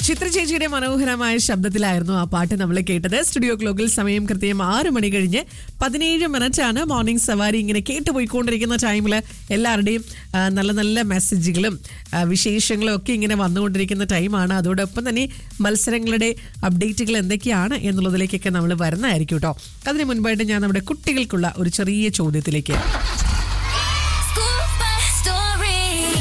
ചിത്ര ചേച്ചിയുടെ മനോഹരമായ ശബ്ദത്തിലായിരുന്നു ആ പാട്ട് നമ്മൾ കേട്ടത് സ്റ്റുഡിയോ ക്ലോക്കിൽ സമയം കൃത്യം ആറ് മണി കഴിഞ്ഞ് പതിനേഴ് മിനിറ്റാണ് മോർണിംഗ് സവാരി ഇങ്ങനെ കേട്ട് പോയിക്കൊണ്ടിരിക്കുന്ന ടൈമിൽ എല്ലാവരുടെയും ആ, നല്ല നല്ല മെസ്സേജുകളും ആ, വിശേഷങ്ങളും ഒക്കെ ഇങ്ങനെ വന്നുകൊണ്ടിരിക്കുന്ന ടൈമാണ് അതോടൊപ്പം തന്നെ മത്സരങ്ങളുടെ അപ്ഡേറ്റുകൾ എന്തൊക്കെയാണ് എന്നുള്ളതിലേക്കൊക്കെ നമ്മൾ വരുന്നതായിരിക്കും കേട്ടോ അതിന് മുൻപായിട്ട് ഞാൻ നമ്മുടെ കുട്ടികൾക്കുള്ള ഒരു ചെറിയ ചോദ്യത്തിലേക്ക് School bus story.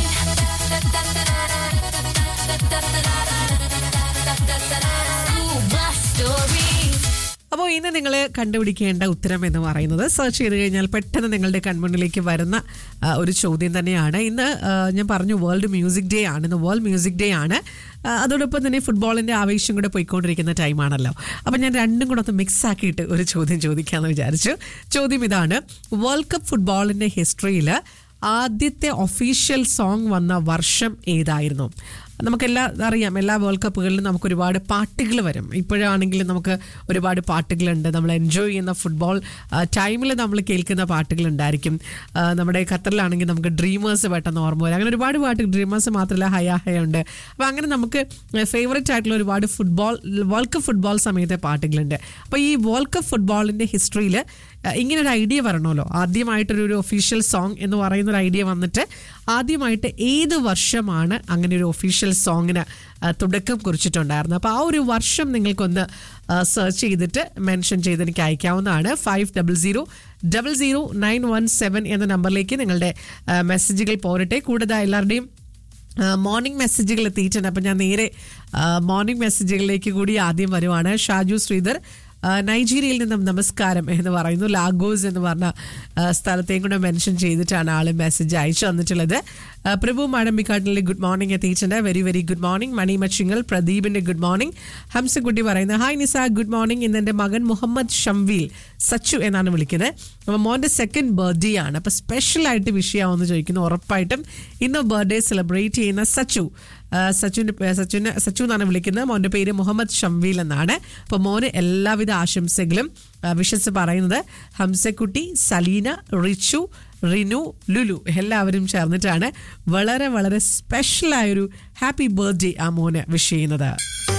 School bus story. അപ്പോൾ ഇന്ന് നിങ്ങൾ കണ്ടുപിടിക്കേണ്ട ഉത്തരം എന്ന് പറയുന്നത് സെർച്ച് ചെയ്ത് കഴിഞ്ഞാൽ പെട്ടെന്ന് നിങ്ങളുടെ കൺമുന്നിലേക്ക് വരുന്ന ആ, ഒരു ചോദ്യം തന്നെയാണ് ഇന്ന് ആ, ഞാൻ പറഞ്ഞു വേൾഡ് മ്യൂസിക് ഡേ ആണ് ഇന്ന് വേൾഡ് മ്യൂസിക് ഡേ ആണ് ആ, അതോടൊപ്പം തന്നെ ഫുട്ബോളിന്റെ ആവേശം കൂടെ പോയിക്കൊണ്ടിരിക്കുന്ന ടൈമാണല്ലോ അപ്പം ഞാൻ രണ്ടും കൂടെ ഒന്ന് മിക്സ് ആക്കിയിട്ട് ഒരു ചോദ്യം ചോദിക്കാമെന്ന് വിചാരിച്ചു ചോദ്യം ഇതാണ് വേൾഡ് കപ്പ് ഫുട്ബോളിന്റെ ഹിസ്റ്ററിയിൽ ആദ്യത്തെ ഒഫീഷ്യൽ സോങ് വന്ന വർഷം ഏതായിരുന്നു നമുക്കെല്ലാം അറിയാം എല്ലാ വേൾഡ് കപ്പുകളിലും നമുക്ക് ഒരുപാട് പാട്ടുകൾ വരും ഇപ്പോഴാണെങ്കിലും നമുക്ക് ഒരുപാട് പാട്ടുകളുണ്ട് നമ്മൾ എൻജോയ് ചെയ്യുന്ന ഫുട്ബോൾ ടൈമിൽ നമ്മൾ കേൾക്കുന്ന പാട്ടുകൾ ഉണ്ടായിരിക്കും ആ, നമ്മുടെ ഖത്തറിലാണെങ്കിൽ നമുക്ക് ഡ്രീമേഴ്സ് പെട്ടെന്ന് ഓർമ്മ വരും അങ്ങനെ ഒരുപാട് പാട്ട് ഡ്രീമേഴ്സ് മാത്രമല്ല ഹയ ഹയ ഉണ്ട് അപ്പോൾ അങ്ങനെ നമുക്ക് ഫേവറേറ്റ് ആയിട്ടുള്ള ഒരുപാട് ഫുട്ബോൾ വേൾഡ് കപ്പ് ഫുട്ബോൾ സമയത്തെ പാട്ടുകളുണ്ട് അപ്പോൾ ഈ വേൾഡ് കപ്പ് ഫുട്ബോളിൻ്റെ ഹിസ്റ്ററിയിൽ ഇങ്ങനെ ഒരു ഐഡിയ വരണമല്ലോ ആദ്യമായിട്ടൊരു ഒരു ഒഫീഷ്യൽ സോങ് എന്ന് പറയുന്ന ഒരു ഐഡിയ വന്നിട്ട് ആദ്യമായിട്ട് ഏത് വർഷമാണ് അങ്ങനെ ഒരു ഒഫീഷ്യൽ സോങ്ങിന് ആ, തുടക്കം കുറിച്ചിട്ടുണ്ടായിരുന്നത് അപ്പോൾ ആ ഒരു വർഷം നിങ്ങൾക്കൊന്ന് സെർച്ച് ചെയ്തിട്ട് മെൻഷൻ ചെയ്ത് എനിക്ക് അയക്കാവുന്നതാണ് five double zero double zero nine one seven എന്ന നമ്പറിലേക്ക് നിങ്ങളുടെ ആ, മെസ്സേജുകൾ പോരട്ടെ കൂടുതൽ എല്ലാവരുടെയും മോർണിംഗ് മെസ്സേജുകൾ എത്തിയിട്ടുണ്ട് അപ്പം ഞാൻ നേരെ മോർണിംഗ് മെസ്സേജുകളിലേക്ക് കൂടി ആദ്യം വരുവാണ് ഷാജു ശ്രീധർ ആ, നൈജീരിയയിൽ നിന്നും നമസ്കാരം എന്ന് പറയുന്നു ലാഗോസ് എന്ന് പറഞ്ഞ ആ, സ്ഥലത്തെയും കൂടെ മെൻഷൻ ചെയ്തിട്ടാണ് ആള് മെസ്സേജ് അയച്ചു തന്നിട്ടുള്ളത് ആ, പ്രഭു മാടമ്പിക്കാട്ടിലെ ഗുഡ് മോർണിംഗ് എത്തിയിട്ടുണ്ട് very very good morning Mani Machingal പ്രദീപിന്റെ ഗുഡ് മോർണിംഗ് ഹംസക്കുട്ടി പറയുന്നത് ഹായ് നിസ ഗുഡ് മോർണിംഗ് ഇന്ന് എൻ്റെ മകൻ മുഹമ്മദ് ഷംവീൽ സച്ചു എന്നാണ് വിളിക്കുന്നത് അപ്പോൾ മോൻ്റെ സെക്കൻഡ് ബർത്ത്ഡേ ആണ് അപ്പോൾ സ്പെഷ്യലായിട്ട് വിഷയമാവെന്ന് ചോദിക്കുന്നു ഉറപ്പായിട്ടും ഇന്ന് ബർത്ത്ഡേ സെലിബ്രേറ്റ് ചെയ്യുന്ന സച്ചു ആ, സച്ചുവിൻ്റെ പേ- സച്ചുവിനെ സച്ചു എന്നാണ് വിളിക്കുന്നത് മോൻ്റെ പേര് മുഹമ്മദ് ഷംവീൽ എന്നാണ് അപ്പോൾ മോന് എല്ലാവിധ ആശംസകളും വിഷസ് പറയുന്നത് ഹംസക്കുട്ടി സലീന റിച്ചു റിനു ലുലു എല്ലാവരും ചേർന്നിട്ടാണ് വളരെ വളരെ സ്പെഷ്യലായൊരു ഹാപ്പി ബർത്ത്ഡേ ആ മോന് വിഷ് ചെയ്യുന്നത്